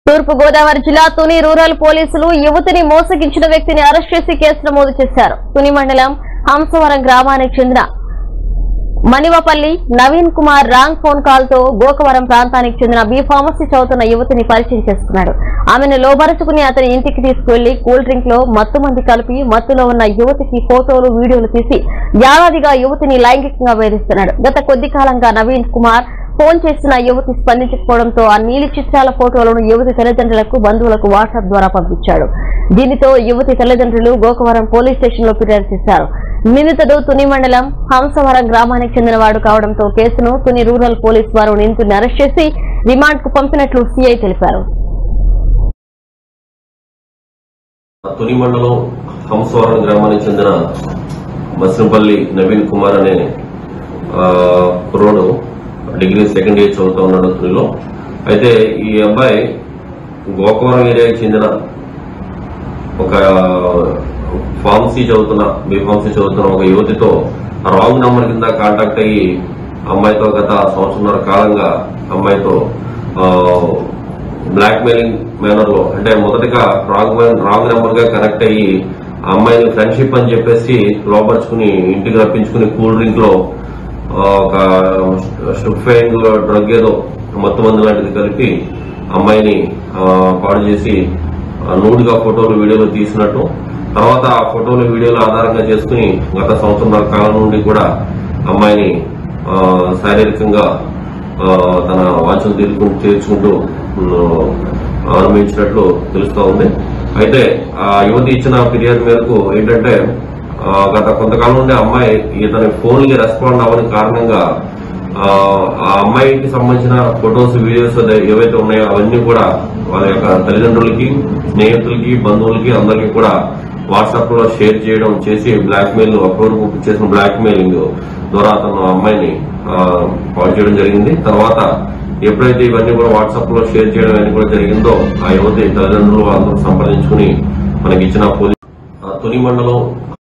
తూర్పు గోదావరి జిల్లా తుని రూరల్ పోలీసులు యువతిని మోసగించిన వ్యక్తిని అరెస్ట్ చేసి కేసు నమోదు చేశారు తుని మండలం హంసవరం గ్రామానికి చెందిన Manivapalli Naveen Kumar wrong phone call తో గోకవరం ప్రాంతానికి చెందిన బి ఫార్మసీ చదువుతున్న యువతిని పరిచయం చేసుకున్నాడు ఆమెను లోబరుచుకుని అతని ఇంటికి తీసుకువెళ్లి కూల్ డ్రింక్ లో మత్తు మంది కలిపి మత్తులో ఉన్న యువతికి ఫోటోలు వీడియోలు తీసి ఏడాదిగా యువతిని లైంగికంగా వేధిస్తున్నాడు గత కొద్ది కాలంగా నవీన్ కుమార్ ఫోన్ చేసిన యువతి స్పందించకపోవడంతో ఆ నీలి చిత్రాల ఫోటోలను యువతి తల్లిదండ్రులకు బంధువులకు వాట్సాప్ ద్వారా పంపించాడు దీనితో యువతి తల్లిదండ్రులు గోకవరం పోలీస్ స్టేషన్ లో ఫిర్యాదు చేశారు నిందితుడు తుని మండలం హంసవరం గ్రామానికి చెందినవాడు కావడంతో కేసును తుని రూరల్ పోలీస్ వారు నిందితుడిని అరెస్ట్ చేసి రిమాండ్ కు పంపినట్లు సీఐ తెలిపారు తుని మండలం హంసవరం గ్రామానికి చెందిన మసినపల్లి నవీన్ కుమార్ అనే ఆ, కుర్రోడు డిగ్రీ సెకండ్ ఇయర్ చదువుతా ఉన్నాడు తునిలో అయితే ఈ అబ్బాయి గోకవరం ఏరియాకి చెందిన ఒక ఫార్మసీ చదువుతున్న బీ ఫార్మసీ చదువుతున్న ఒక యువతితో రాంగ్ నంబర్ కింద కాంటాక్ట్ అయ్యి అమ్మాయితో గత సంవత్సరంన్నర కాలంగా అమ్మాయితో బ్లాక్ మెయిలింగ్ మేనర్ లో అంటే మొదటగా రాంగ్ రాంగ్ నెంబర్ గా కనెక్ట్ అయ్యి ఆ అమ్మాయిని ఫ్రెండ్షిప్ అని చెప్పేసి లోపరుచుకుని ఇంటికి రప్పించుకుని కూల్ డ్రింక్ లో ఆ, ఒక స్టుఫైంగ్ డ్రగ్ ఏదో మత్తు మందు లాంటిది కలిపి అమ్మాయిని ఆ, పాడు చేసి ఆ, నూడుగా ఫోటోలు వీడియోలు తీసినట్టు తర్వాత ఆ ఫోటోలు వీడియోలు ఆధారంగా చేసుకుని గత సంవత్సరంన్నర కాలం నుండి కూడా అమ్మాయిని ఆ, శారీరకంగా ఆ, తన వాంఛలు తీర్చుకుంటూ తీర్చుకుంటూ ఉమ్, అనుభవించినట్లు తెలుస్తా ఉంది అయితే ఆ యువతి ఇచ్చిన ఫిర్యాదు మేరకు ఏంటంటే ఆ, గత కొంతకాలం నుండి అమ్మాయి ఇతని ఫోన్కి రెస్పాండ్ అవ్వని కారణంగా ఆ ఆ అమ్మాయికి సంబంధించిన ఫొటోస్ వీడియోస్ అదే ఏవైతే ఉన్నాయో అవన్నీ కూడా వాళ్ళ యొక్క తల్లిదండ్రులకి స్నేహితులకి బంధువులకి అందరికీ కూడా వాట్సాప్ లో షేర్ చేయడం చేసి బ్లాక్ మెయిల్ అప్రూవ్ చేసిన బ్లాక్ మెయిలింగ్ ద్వారా అతను ఆ అమ్మాయిని ఆ, పాడు చేయడం జరిగింది తర్వాత ఎప్పుడైతే ఇవన్నీ కూడా వాట్సాప్ లో షేర్ చేయడం అన్ని కూడా జరిగిందో ఆ యువతి తల్లిదండ్రులు అందరూ సంప్రదించుకుని మనకి ఇచ్చిన పోలీస్ ఆ, తుని మండలం